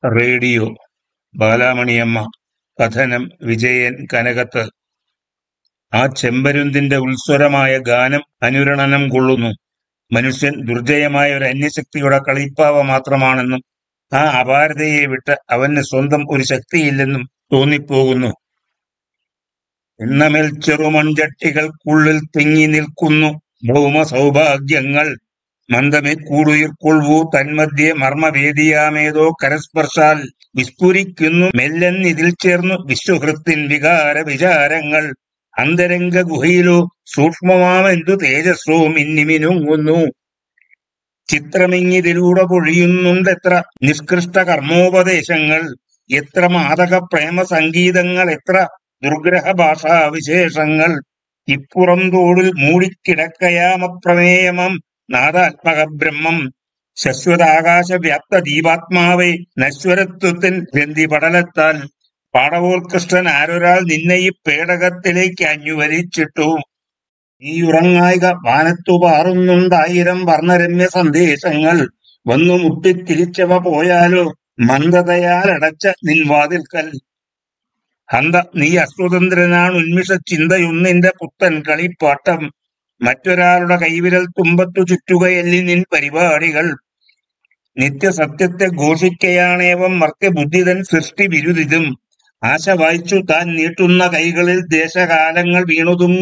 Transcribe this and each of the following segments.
radio Balamaniamma കഥനം വിജയൻ കനകത്ത് ആ ചെമ്പരുന്തിന്റെ ഉത്സരമായ ഗാനം അനുരണനം കൊള്ളുന്നു മനുഷ്യൻ ദുർജയമായ ഒരു അന്യശക്തിയുടെ കളിപ്പാവ മാത്രമാണെന്നും ആ അപാരതയെ വിട്ട് അവന് സ്വന്തം ഒരു ശക്തിയില്ലെന്നും തോന്നിപ്പോകുന്നു എണ്ണമേൽ ചെറുമൺചട്ടികൾക്കുള്ളിൽ തിങ്ങി നിൽക്കുന്നു ഭൗമ സൗഭാഗ്യങ്ങൾ മന്ദമേ കൂടുയിർക്കൊള്ളൂ തന്മധ്യേ മർമ്മവേദിയാമേതോ കരസ്പർശാൽ വിസ്ഫുരിക്കുന്നു മെല്ലൻ ഇതിൽ ചേർന്നു വിശ്വഹൃത്തിൻ വികാര വിചാരങ്ങൾ അന്തരംഗ ഗുഹയിലോ സൂക്ഷ്മമാമെന്തു തേജസ്സോ മിന്നിമിനുങ്ങുന്നു ചിത്രമിങ്ങിതിലൂടെ പൊഴിയുന്നുണ്ടെത്ര നിഷ്കൃഷ്ട കർമ്മോപദേശങ്ങൾ എത്ര മാതക പ്രേമ സംഗീതങ്ങൾ എത്ര ദുർഗ്രഹ ഭാഷാ വിശേഷങ്ങൾ ഇപ്പുറം തോടിൽ മൂടിക്കിടക്കയാമപ്രമേയമം നാദാത്മക ബ്രഹ്മം ശശ്വതാകാശ വ്യാപ്ത ദീപാത്മാവെ നശ്വരത്വത്തിൻ ഗ്രന്ഥി പടലത്താൽ പാടവോത്കൃഷ്ടൻ ആരൊരാൾ നിന്നെ ഈ പേടകത്തിലേക്ക് അഞ്ഞുവലിച്ചിട്ടു നീ ഉറങ്ങായിക വാനത്തു പാറുന്നുണ്ടായിരം വർണ്ണരമ്യ സന്ദേശങ്ങൾ വന്നു മുട്ടിത്തിരിച്ചവ പോയാലോ മന്ദതയാൽ അടച്ച നിൻ വാതിൽക്കൽ ഹന്ത നീ അസ്വതന്ത്രനാണ് ഉന്മിഷ ചിന്തയൊന്നിന്റെ പുത്തൻ കളിപ്പാട്ടം മറ്റൊരാളുടെ കൈവിരൽ തുമ്പത്തു ചുറ്റുകയല്ലി നിൻ പരിപാടികൾ നിത്യസത്യത്തെ ഘോഷിക്കയാണേവം മർത്യബുദ്ധിതൻ സൃഷ്ടി വിരുദിതും ആശ വായിച്ചു താൻ നീട്ടുന്ന കൈകളിൽ ദേശകാലങ്ങൾ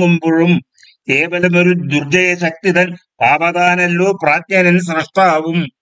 വീണുതുങ്ങുമ്പോഴും കേവലമൊരു ദുർജയ ശക്തിതൻ പാപതാനല്ലോ പ്രാജ്ഞനൻ സൃഷ്ടാവും